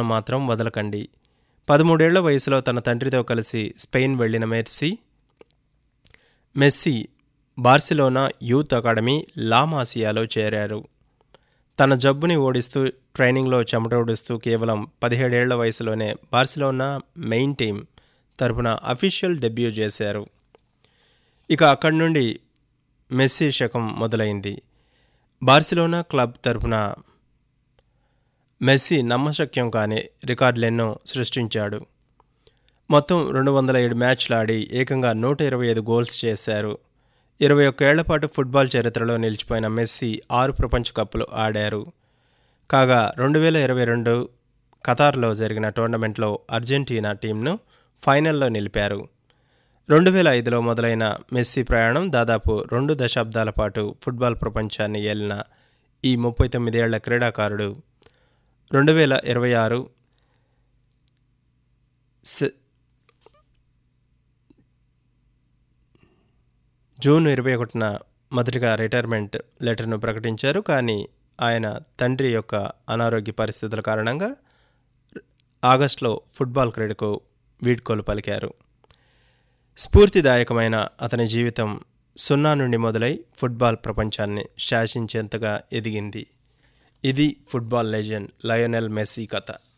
ఆటను మాత్రం వదలకండి పదమూడేళ్ల వయసులో తన తండ్రితో కలిసి స్పెయిన్ వెళ్లిన మెర్సీ మెస్సీ బార్సిలోనా యూత్ అకాడమీ లామాసియాలో చేరారు తన జబ్బుని ఓడిస్తూ ట్రైనింగ్లో చెమటోడుస్తూ కేవలం పదిహేడేళ్ల వయసులోనే బార్సిలోనా మెయిన్ టీం తరపున అఫీషియల్ డెబ్యూ చేశారు ఇక అక్కడి నుండి మెస్సీ శకం మొదలైంది బార్సిలోనా క్లబ్ తరపున మెస్సీ నమ్మశక్యం కాని రికార్డులెన్నో సృష్టించాడు మొత్తం రెండు వందల ఏడు మ్యాచ్లు ఆడి ఏకంగా నూట ఇరవై ఐదు గోల్స్ చేశారు ఇరవై ఒక్క ఏళ్ల పాటు ఫుట్బాల్ చరిత్రలో నిలిచిపోయిన మెస్సీ ఆరు ప్రపంచ కప్పులు ఆడారు కాగా రెండు వేల ఇరవై రెండు ఖతార్లో జరిగిన టోర్నమెంట్లో అర్జెంటీనా టీంను ఫైనల్లో నిలిపారు రెండు వేల ఐదులో మొదలైన మెస్సీ ప్రయాణం దాదాపు రెండు దశాబ్దాల పాటు ఫుట్బాల్ ప్రపంచాన్ని ఏలిన ఈ ముప్పై తొమ్మిదేళ్ల క్రీడాకారుడు రెండు వేల ఇరవై ఆరు జూన్ ఇరవై ఒకటిన మొదటిగా రిటైర్మెంట్ లెటర్ను ప్రకటించారు కానీ ఆయన తండ్రి యొక్క అనారోగ్య పరిస్థితుల కారణంగా ఆగస్టులో ఫుట్బాల్ క్రీడకు వీడ్కోలు పలికారు స్ఫూర్తిదాయకమైన అతని జీవితం సున్నా నుండి మొదలై ఫుట్బాల్ ప్రపంచాన్ని శాసించేంతగా ఎదిగింది ఇది ఫుట్బాల్ లెజెండ్ లయోనెల్ మెస్సీ కథ